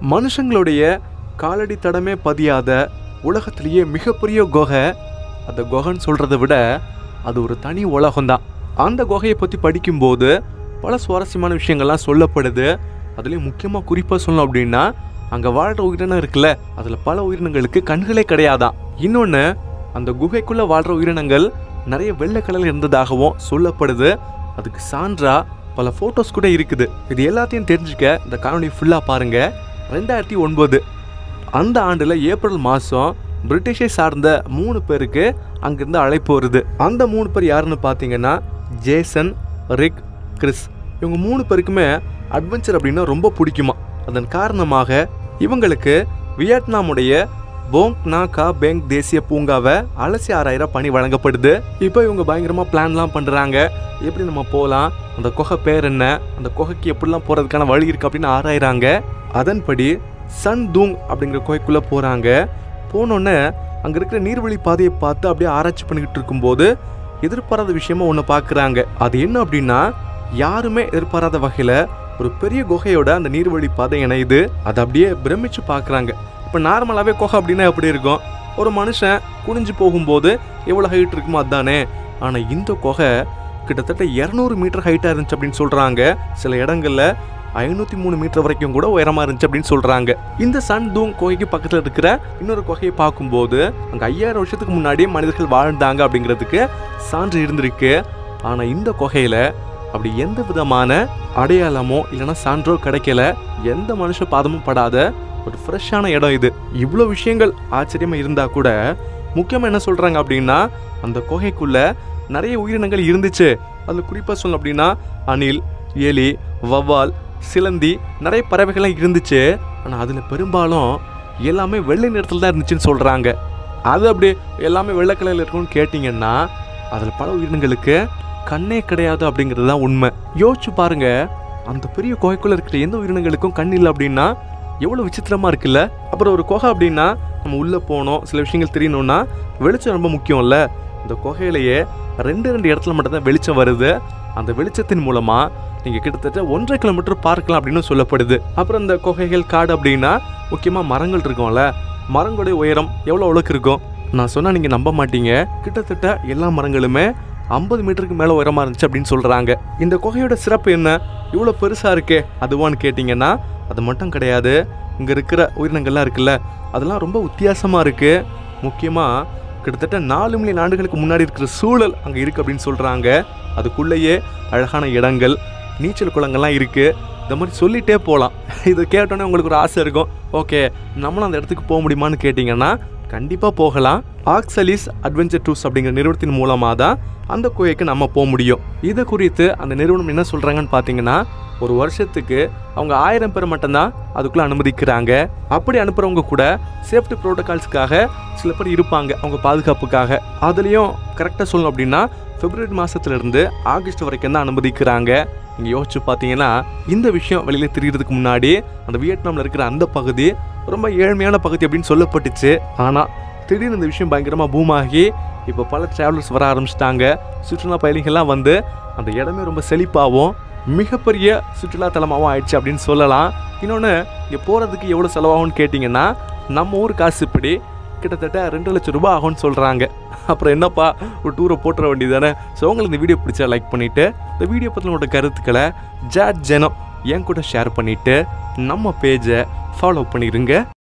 மனுஷங்களுடைய காலடி தடமே பதியாத உலகத்திலேயே மிகப்பெரிய குகை அந்த குகைன்னு சொல்கிறத விட அது ஒரு தனி உலகம்தான் அந்த குகையை பற்றி படிக்கும்போது பல சுவாரஸ்யமான விஷயங்கள்லாம் சொல்லப்படுது அதுலேயும் முக்கியமாக குறிப்பாக சொல்லணும் அப்படின்னா அங்கே வாழ்கிற உயிரினம் இருக்குல்ல அதில் பல உயிரினங்களுக்கு கண்களே கிடையாதான் இன்னொன்று அந்த குகைக்குள்ளே வாழ்கிற உயிரினங்கள் நிறைய வெள்ளை கலரில் இருந்ததாகவும் சொல்லப்படுது அதுக்கு சான்றா பல ஃபோட்டோஸ் கூட இருக்குது இது எல்லாத்தையும் தெரிஞ்சுக்க இந்த காணொலி ஃபுல்லாக பாருங்க ரெண்டாயிரத்தி ஒன்பது அந்த ஆண்டில் ஏப்ரல் மாதம் பிரிட்டிஷை சார்ந்த மூணு பேருக்கு அங்கிருந்து அழைப்பு வருது அந்த மூணு பேர் யாருன்னு பார்த்தீங்கன்னா ஜேசன் ரிக் கிறிஸ் இவங்க மூணு பேருக்குமே அட்வென்ச்சர் அப்படின்னா ரொம்ப பிடிக்குமா அதன் காரணமாக இவங்களுக்கு வியட்நாமுடைய போங் நா கா பேங் தேசிய பூங்காவை அலசி ஆராயிர பணி வழங்கப்படுது இப்போ இவங்க பயங்கரமாக பிளான்லாம் பண்ணுறாங்க எப்படி நம்ம போகலாம் அந்த குகை பேர் என்ன அந்த குகைக்கு எப்படிலாம் போகிறதுக்கான வழி இருக்குது அப்படின்னு ஆராயிறாங்க அதன்படி சன் தூங் அப்படிங்கிற குகைக்குள்ளே போகிறாங்க போனோன்னே அங்கே இருக்கிற நீர்வழி பாதையை பார்த்து அப்படியே ஆராய்ச்சி பண்ணிக்கிட்டு இருக்கும்போது எதிர்பாராத விஷயமா ஒன்று பார்க்குறாங்க அது என்ன அப்படின்னா யாருமே எதிர்பாராத வகையில் ஒரு பெரிய குகையோட அந்த நீர்வழி பாதை இணையுது அதை அப்படியே பிரமிச்சு பார்க்குறாங்க இப்போ நார்மலாகவே குகை அப்படின்னா எப்படி இருக்கும் ஒரு மனுஷன் குனிஞ்சு போகும்போது எவ்வளோ ஹைட் இருக்குமோ அதானே ஆனால் இந்த குகை கிட்டத்தட்ட இரநூறு மீட்டர் ஹைட்டாக இருந்துச்சு அப்படின்னு சொல்கிறாங்க சில இடங்களில் ஐநூற்றி மூணு மீட்டர் வரைக்கும் கூட உயரமாக இருந்துச்சு அப்படின்னு சொல்கிறாங்க இந்த சன் தூங் குகைக்கு பக்கத்தில் இருக்கிற இன்னொரு குகையை பார்க்கும்போது அங்கே ஐயாயிரம் வருஷத்துக்கு முன்னாடியே மனிதர்கள் வாழ்ந்தாங்க அப்படிங்கிறதுக்கு சான்று இருந்திருக்கு ஆனால் இந்த குகையில் அப்படி எந்த விதமான அடையாளமோ இல்லைன்னா சான்றோ கிடைக்கல எந்த மனுஷ பாதமும் படாத ஒரு ஃப்ரெஷ்ஷான இடம் இது இவ்வளோ விஷயங்கள் ஆச்சரியமாக இருந்தால் கூட முக்கியமாக என்ன சொல்கிறாங்க அப்படின்னா அந்த குகைக்குள்ள நிறைய உயிரினங்கள் இருந்துச்சு அதில் குறிப்பாக சொல்லணும் அப்படின்னா அணில் எலி வவ்வால் சிலந்தி நிறைய பறவைகள்லாம் இருந்துச்சு ஆனால் அதில் பெரும்பாலும் எல்லாமே வெள்ளை நிறத்தில் தான் இருந்துச்சுன்னு சொல்கிறாங்க அது அப்படி எல்லாமே வெள்ளை கலரில் இருக்கும்னு கேட்டிங்கன்னா அதில் பல உயிரினங்களுக்கு கண்ணே கிடையாது அப்படிங்கிறது தான் உண்மை யோசிச்சு பாருங்க அந்த பெரிய குகைக்குள்ளே இருக்கிற எந்த உயிரினங்களுக்கும் கண் இல்லை அப்படின்னா எவ்வளோ விசித்திரமாக இருக்குல்ல அப்புறம் ஒரு குகை அப்படின்னா நம்ம உள்ளே போனோம் சில விஷயங்கள் தெரியணும்னா வெளிச்சம் ரொம்ப முக்கியம்ல இந்த குகையிலேயே ரெண்டு ரெண்டு இடத்துல மட்டும்தான் வெளிச்சம் வருது அந்த வெளிச்சத்தின் மூலமாக நீங்கள் கிட்டத்தட்ட ஒன்றரை கிலோமீட்டர் பார்க்கலாம் அப்படின்னு சொல்லப்படுது அப்புறம் இந்த குகைகள் காடு அப்படின்னா முக்கியமாக மரங்கள் இருக்கும்ல மரங்களுடைய உயரம் எவ்வளோ அளவுக்கு இருக்கும் நான் சொன்னால் நீங்கள் நம்ப மாட்டீங்க கிட்டத்தட்ட எல்லா மரங்களுமே ஐம்பது மீட்டருக்கு மேலே உயரமாக இருந்துச்சு அப்படின்னு சொல்கிறாங்க இந்த குகையோட சிறப்பு என்ன இவ்வளோ பெருசாக இருக்கே அதுவான்னு கேட்டிங்கன்னா அது மட்டும் கிடையாது இங்கே இருக்கிற உயிரினங்கள்லாம் இருக்குல்ல அதெல்லாம் ரொம்ப வித்தியாசமாக இருக்குது முக்கியமாக கிட்டத்தட்ட நாலு மில்லியன் ஆண்டுகளுக்கு முன்னாடி இருக்கிற சூழல் அங்கே இருக்குது அப்படின்னு சொல்கிறாங்க அதுக்குள்ளேயே அழகான இடங்கள் நீச்சல் குளங்கள்லாம் இருக்குது இந்த மாதிரி சொல்லிகிட்டே போகலாம் இதை கேட்டோன்னே உங்களுக்கு ஒரு ஆசை இருக்கும் ஓகே நம்மளும் அந்த இடத்துக்கு போக முடியுமான்னு கேட்டிங்கன்னா கண்டிப்பாக போகலாம் ஆக்சலிஸ் அட்வென்ச்சர் டூர்ஸ் அப்படிங்கிற நிறுவனத்தின் மூலமாக தான் அந்த குகைக்கு நம்ம போக முடியும் இது குறித்து அந்த நிறுவனம் என்ன சொல்கிறாங்கன்னு பார்த்தீங்கன்னா ஒரு வருஷத்துக்கு அவங்க ஆயிரம் பேர் மட்டும்தான் அதுக்குள்ளே அனுமதிக்கிறாங்க அப்படி அனுப்புகிறவங்க கூட சேஃப்டி ப்ரோட்டோகால்ஸ்க்காக சில பேர் இருப்பாங்க அவங்க பாதுகாப்புக்காக அதுலேயும் கரெக்டாக சொல்லணும் அப்படின்னா பிப்ரவரி மாதத்துலேருந்து ஆகஸ்ட் வரைக்கும் தான் அனுமதிக்கிறாங்க நீங்கள் யோசிச்சு பார்த்தீங்கன்னா இந்த விஷயம் வெளியில் தெரியறதுக்கு முன்னாடி அந்த வியட்நாமில் இருக்கிற அந்த பகுதி ரொம்ப ஏழ்மையான பகுதி அப்படின்னு சொல்லப்பட்டுச்சு ஆனால் திடீர்னு இந்த விஷயம் பயங்கரமாக பூமாகி இப்போ பல ட்ராவலர்ஸ் வர ஆரம்பிச்சிட்டாங்க சுற்றுலா பயணிகள்லாம் வந்து அந்த இடமே ரொம்ப செழிப்பாகவும் மிகப்பெரிய சுற்றுலா தலமாகவும் ஆயிடுச்சு அப்படின்னு சொல்லலாம் இன்னொன்று இங்கே போகிறதுக்கு எவ்வளோ செலவாகும்னு கேட்டிங்கன்னா நம்ம ஊர் காசுப்படி கிட்டத்தட்ட ரெண்டு லட்சம் ரூபாய் ஆகும்னு சொல்கிறாங்க அப்புறம் என்னப்பா ஒரு டூரை போட்டுற வேண்டியது தானே ஸோ உங்களுக்கு இந்த வீடியோ பிடிச்சா லைக் பண்ணிவிட்டு இந்த வீடியோ பற்றின உங்களோட கருத்துக்களை ஜாட் ஜெனோ என் கூட ஷேர் பண்ணிவிட்டு நம்ம பேஜை ஃபாலோ பண்ணிடுங்க